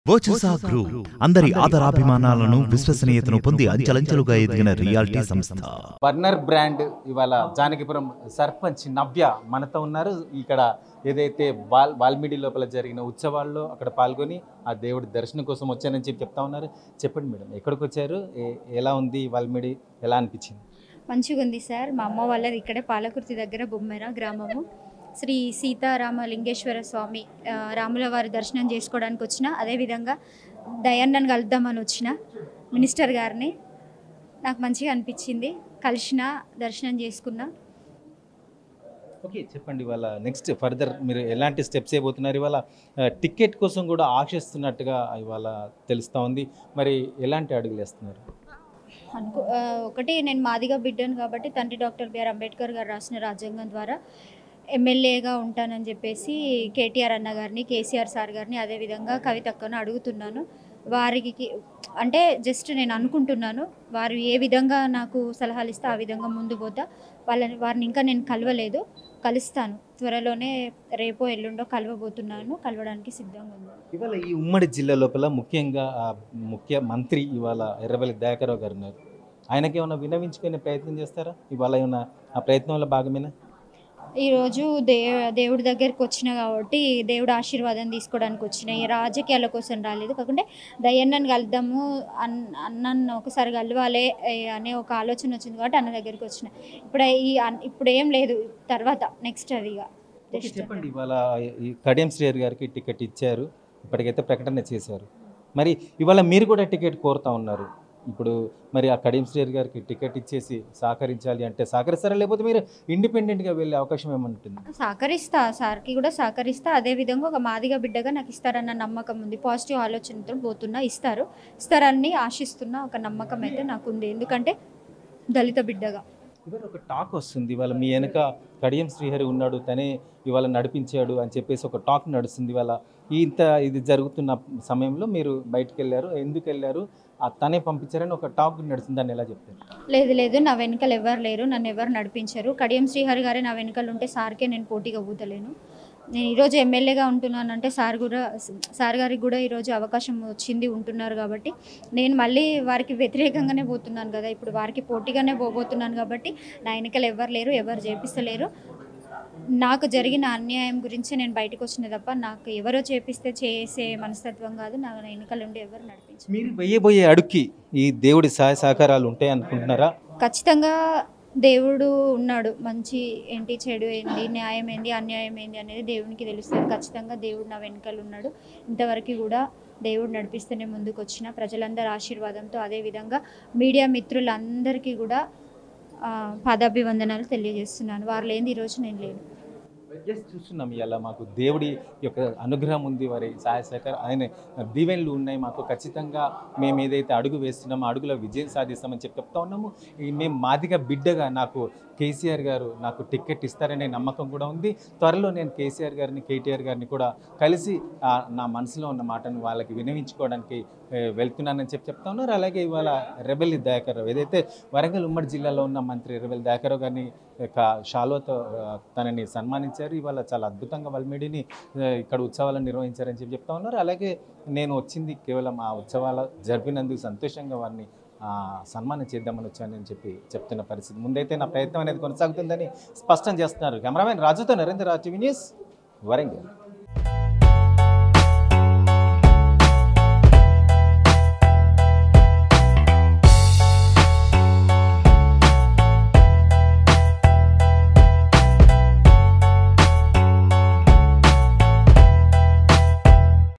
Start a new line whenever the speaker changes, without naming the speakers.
వర్చసా group అందరి ఆదరాభిమానాలను విశ్వసనీయతను పొంది అంచెలంచెలుగా ఎదిగిన రియాలిటీ సంస్థ
బర్నర్ బ్రాండ్ ఇవాళ జానకిపురం సర్పంచ్ నవ్య మనతో ఉన్నారు ఇక్కడ ఏదైతే వాల్ వాల్మీడి లోపల జరిగిన ఉత్సవాల్లో అక్కడ పాల్గొని ఆ దేవుడి దర్శనం కోసం వచ్చానని చెప్పి చెప్తా ఉన్నారు చెప్పండి మేడం ఎక్కడికి వచ్చారు ఏ- ఎలా ఉంది వాల్మీడి ఎలా అనిపించింది
మంచిగా ఉంది సార్ మా అమ్మ వాళ్ళది ఇక్కడే పాలకుర్తి దగ్గర బొమ్మెర గ్రామము శ్రీ సీతారామ లింగేశ్వర స్వామి ఆ, రాముల వారి దర్శనం చేసుకోవడానికి వచ్చిన అదేవిధంగా దయాన్నను కలుద్దామని వచ్చిన మినిస్టర్ గారిని నాకు మంచిగా అనిపించింది కలిసిన దర్శనం చేసుకున్నా
ఓకే చెప్పండి ఇవాళ నెక్స్ట్ ఫర్దర్ మీరు ఎలాంటి స్టెప్స్ అయిపోతున్నారు ఇవాళ ఆ, టికెట్ కోసం కూడా ఆశిస్తున్నట్టుగా ఇవాళ తెలుస్తూ ఉంది మరి ఎలాంటి అడుగులు వేస్తున్నారు
అనుకో ఆ, ఒకటి నేను మాదిగా బిడ్డను కాబట్టి తండ్రి డాక్టర్ బిఆర్ అంబేద్కర్ గారు రాసిన రాజ్యాంగం ద్వారా ఎమ్మెల్యేగా ఉంటానని చెప్పేసి కేటీఆర్ అన్న గారిని కేసీఆర్ సార్ గారిని అదేవిధంగా కవితక్కను అడుగుతున్నాను వారికి అంటే జస్ట్ నేను అనుకుంటున్నాను వారు ఏ విధంగా నాకు సలహాలు ఇస్తే ఆ విధంగా ముందు పోతా వాళ్ళని వారిని ఇంకా నేను కలవలేదు కలుస్తాను త్వరలోనే రేపో ఎల్లుండో కలవబోతున్నాను కలవడానికి సిద్ధంగా ఉన్నాను
ఇవాళ ఈ ఉమ్మడి జిల్లా లోపల ముఖ్యంగా ఆ ముఖ్య మంత్రి ఇవాళ ఎర్రవల్లి దయాకరావు గారు ఉన్నారు ఆయనకి ఏమైనా వినవించుకునే ప్రయత్నం చేస్తారా ఇవాళ ఏమైనా ఆ ప్రయత్నంలో భాగమేనా
ఈరోజు దే దేవుడి దగ్గరికి వచ్చిన కాబట్టి దేవుడు ఆశీర్వాదం తీసుకోవడానికి వచ్చిన ఈ రాజకీయాల కోసం రాలేదు కాకుంటే దయ్యన్నను కలుద్దాము అన్ అన్నను ఒకసారి కలవాలే ఏ అనే ఒక ఆలోచన వచ్చింది కాబట్టి అన్న దగ్గరికి వచ్చిన ఇప్పుడు ఈ అన్- ఇప్పుడు ఏం లేదు తర్వాత నెక్స్ట్ అది ఇక
ఓకే,
Just
చెప్పండి ఇవాళ ఈ కడియం శ్రీహరి గారికి టికెట్ ఇచ్చారు ఇప్పటికైతే ప్రకటన చేశారు మరి ఇవాళ మీరు కూడా టికెట్ కోరుతా ఉన్నారు ఇప్పుడు మరి ఆ కడియం శ్రీహరి గారికి టికెట్ ఇచ్చేసి సహకరించాలి అంటే సహకరిస్తారా లేకపోతే మీరు ఇండిపెండెంట్గా వెళ్ళే అవకాశం ఏమంటుంది
సహకరిస్తా సార్కి కూడా సహకరిస్తా అదే విధంగా ఒక మాదిగా బిడ్డగా నాకు ఇస్తారన్న నమ్మకం ఉంది పాజిటివ్ ఆలోచనతో పోతున్నా ఇస్తారు ఇస్తారని ఆశిస్తున్న ఒక నమ్మకం అయితే నాకు ఉంది ఎందుకంటే దళిత బిడ్డగా
ఇవాళ ఒక టాక్ వస్తుంది ఇవాళ మీ వెనక కడియం శ్రీహరి ఉన్నాడు తనే ఇవాళ నడిపించాడు అని చెప్పేసి ఒక టాక్ నడుస్తుంది ఇవాళ ఈ ఇంత ఇది జరుగుతున్న సమయంలో మీరు బయటకు వెళ్ళారు ఎందుకు వెళ్ళారు ఆ తనే పంపించారని ఒక టాక్ నడుస్తుంది దాన్ని ఎలా చెప్తారు
లేదు లేదు నా వెనకాల ఎవరు లేరు నన్ను ఎవరు నడిపించరు కడియం శ్రీహరి గారే నా వెనకాల ఉంటే సార్కే నేను పోటీగా ఊతలేను నేను ఈరోజు ఎమ్మెల్యేగా ఉంటున్నానంటే సార్ కూడా సార్ గారికి కూడా ఈరోజు అవకాశం వచ్చింది ఉంటున్నారు కాబట్టి నేను మళ్ళీ వారికి వ్యతిరేకంగానే పోతున్నాను కదా ఇప్పుడు వారికి పోటీగానే పోబోతున్నాను కాబట్టి నా వెనకాల ఎవరు లేరు ఎవరు చేపిస్తలేరు నాకు జరిగిన అన్యాయం గురించి నేను బయటకు వచ్చిన తప్ప నాకు ఎవరో చేపిస్తే చేసే మనస్తత్వం కాదు నా వెనకాల ఉండి ఎవరు నడిపించారు
మీరు వెయ్యబోయే అడుక్కి ఈ దేవుడి సహాయ సహకారాలు ఉంటాయి అనుకుంటున్నారా
ఖచ్చితంగా దేవుడు ఉన్నాడు మంచి ఏంటి చెడు ఏంటి న్యాయం ఏంటి అన్యాయం ఏంటి అనేది దేవునికి తెలుస్తుంది ఖచ్చితంగా దేవుడు నా వెనకాల ఉన్నాడు ఇంతవరకు కూడా దేవుడు నడిపిస్తూనే ముందుకు వచ్చిన ప్రజలందరి ఆశీర్వాదంతో అదేవిధంగా మీడియా మిత్రులందరికీ కూడా ఆ, పాదాభివందనాలు తెలియజేస్తున్నాను వారు లేని ఈరోజు నేను లేను
జస్ట్ చూస్తున్నాం ఇలా మాకు దేవుడి యొక్క అనుగ్రహం ఉంది వారి సహాయ సహకారం ఆయన దీవెనలు ఉన్నాయి మాకు ఖచ్చితంగా మేము ఏదైతే అడుగు వేస్తున్నామో ఆ అడుగులో విజయం సాధిస్తామని చెప్పి చెప్తా ఉన్నాము ఈ మేము మాదిగా బిడ్డగా నాకు కేసీఆర్ గారు నాకు టికెట్ ఇస్తారనే నమ్మకం కూడా ఉంది త్వరలో నేను కేసీఆర్ గారిని కేటీఆర్ గారిని కూడా కలిసి ఆ, నా మనసులో ఉన్న మాటను వాళ్ళకి వినవించుకోవడానికి ఏ, వెళ్తున్నానని చెప్పి చెప్తా ఉన్నారు అలాగే ఇవాళ రెబెల్లి దయాకర్ రావు ఏదైతే వరంగల్ ఉమ్మడి జిల్లాలో ఉన్న మంత్రి రెబెల్ దయాకర్ రావు గారిని యొక్క షాలోతో ఆ, తనని సన్మానించారు ఇవాళ చాలా అద్భుతంగా వల్మిడిని ఆ, ఇక్కడ ఉత్సవాలను నిర్వహించారని చెప్పి చెప్తా ఉన్నారు అలాగే నేను వచ్చింది కేవలం ఆ ఉత్సవాల జరిపినందుకు సంతోషంగా వారిని ఆ, సన్మానం చేద్దామని వచ్చానని చెప్పి చెప్తున్న పరిస్థితి ముందైతే నా ప్రయత్నం అనేది కొనసాగుతుందని స్పష్టం చేస్తున్నారు కెమెరామెన్ రాజుతో నరేంద్ర రాజు న్యూస్ వరంగల్